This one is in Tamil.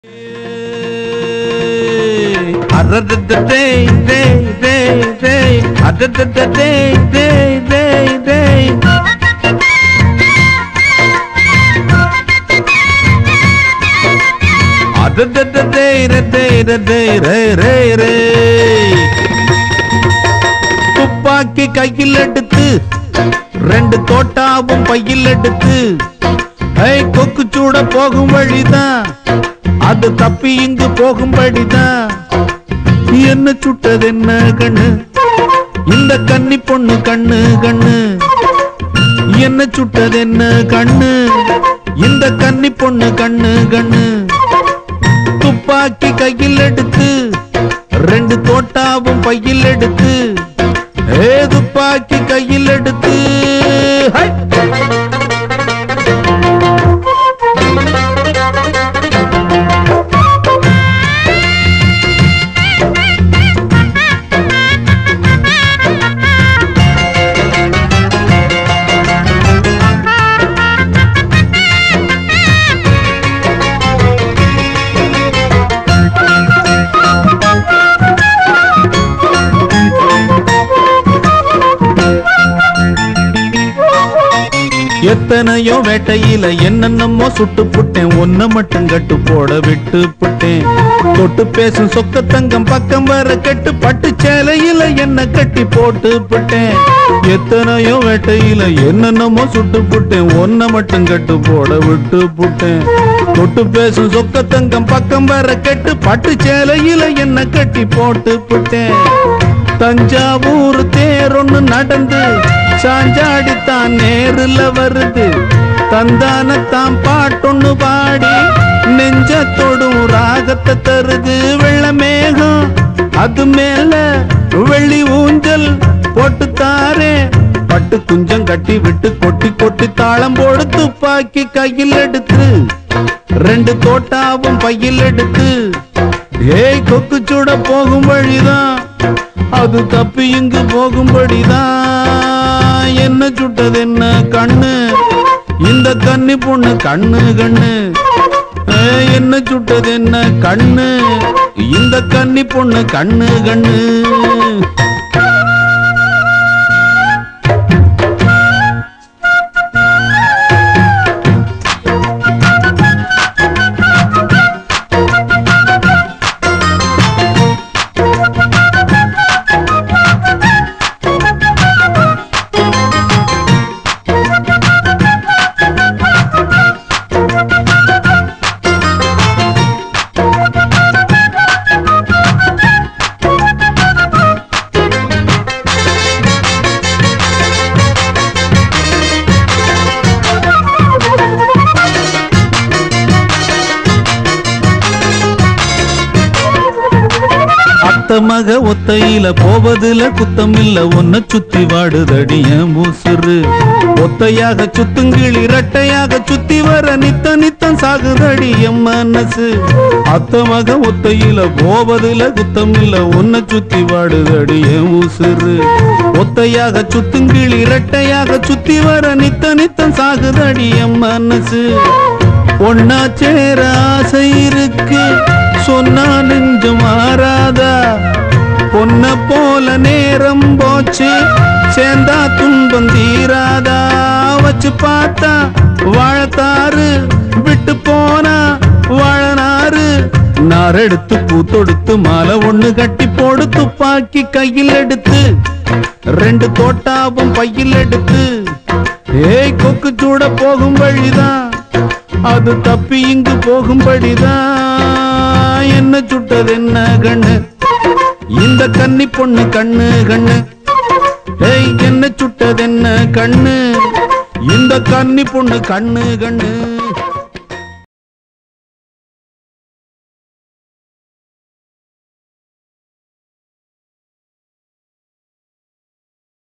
அரதததே, தே, தே, தே. அரதததே, தே, தே, தே. அததததே, ரதே, ரதே, ரே, ரே, ரே. துப்பாக்கி கையில் எடுத்து ரெண்டு தோட்டாவும் பையில் எடுத்து ஐ கொக்கு சூட போகும் வழிதான் அது தப்பி இங்கு போகும்படிதான் என்ன சுட்டது என்ன கண்ணு இந்த கன்னி பொண்ணு கண்ணு கண்ணு என்ன சுட்டது என்ன கண்ணு இந்த கன்னி பொண்ணு கண்ணு கண்ணு துப்பாக்கி கையில் எடுத்து ரெண்டு தோட்டாவும் பையில் எடுத்து ஏ துப்பாக்கி கையில் எடுத்து ஹை! எத்தனையோ வேட்டையில என்னென்னமோ சுட்டு புட்டேன் ஒன்ன மட்டும் கட்டு போட விட்டு புட்டேன் தொட்டு பேசும் சொக்க தங்கம் பக்கம் வர கெட்டு பட்டு சேலையில என்ன கட்டி போட்டு புட்டேன் எத்தனையோ வேட்டையில என்னென்னமோ சுட்டு புட்டேன் ஒன்ன மட்டும் கட்டு போட விட்டு புட்டேன் தொட்டு பேசும் சொக்க தங்கம் பக்கம் வர கெட்டு பட்டு சேலையில என்ன கட்டி போட்டு புட்டேன் தஞ்சாவூர் தேரொன்னு நடந்து சாஞ்சாடித்தான் நேருல வருது தந்தானத்தான் பாட்டொன்னு பாடி நெஞ்ச தொடும் ராகத்தை தருது வெள்ள மேகம் அது மேல வெள்ளி ஊஞ்சல் போட்டு தாரே பட்டு குஞ்சம் கட்டி விட்டு கொட்டி கொட்டி தாளம் போடு துப்பாக்கி கையில் எடுத்து ரெண்டு தோட்டாவும் பையில் எடுத்து ஏய் கொக்கு சுட போகும் வழிதான் அது தப்பி இங்கு போகும்படிதான் என்ன சுட்டது என்ன கண்ணு இந்த கன்னி பொண்ணு கண்ணு கண்ணு ஏய், என்ன சுட்டது என்ன கண்ணு இந்த கன்னி பொண்ணு கண்ணு கண்ணு அத்த மக ஒத்தையில போவதுல குத்தம் இல்ல ஒன்ன சுத்தி வாடுதடி என் மூசுரு ஒத்தையாக சுத்துங்கிளி இரட்டையாக சுத்தி வர நித்த நித்தம் சாகுதடி என் மனசு அத்த மக ஒத்தையில போவதுல குத்தம் இல்ல ஒன்ன சுத்தி வாடுதடி என் மூசுரு ஒத்தையாக சுத்துங்கிளி இரட்டையாக சுத்தி வர நித்த நித்தம் சாகுதடி என் மனசு ஒன்னா சேர ஆசை இருக்கு சொன்னா நெஞ்சு மாறாதா பொன்ன போல நேரம் போச்சு சேர்ந்தா துன்பம் தீராதா வச்சு பார்த்தா வாழத்தாறு விட்டு போனா வாழனாறு நார் எடுத்து பூ தொடுத்து மாலை ஒண்ணு கட்டி போடு துப்பாக்கி கையில் எடுத்து ரெண்டு தோட்டாவும் பையில் எடுத்து ஏய் கொக்கு சூட போகும் வழிதான் அது தப்பி இங்கு போகும்படிதான் என்ன சுட்டது என்ன கண்ணு இந்த கன்னி பொண்ணு கண்ணு கண்ணு ஏய் என்ன சுட்டது என்ன கண்ணு இந்த கன்னி பொண்ணு கண்ணு கண்ணு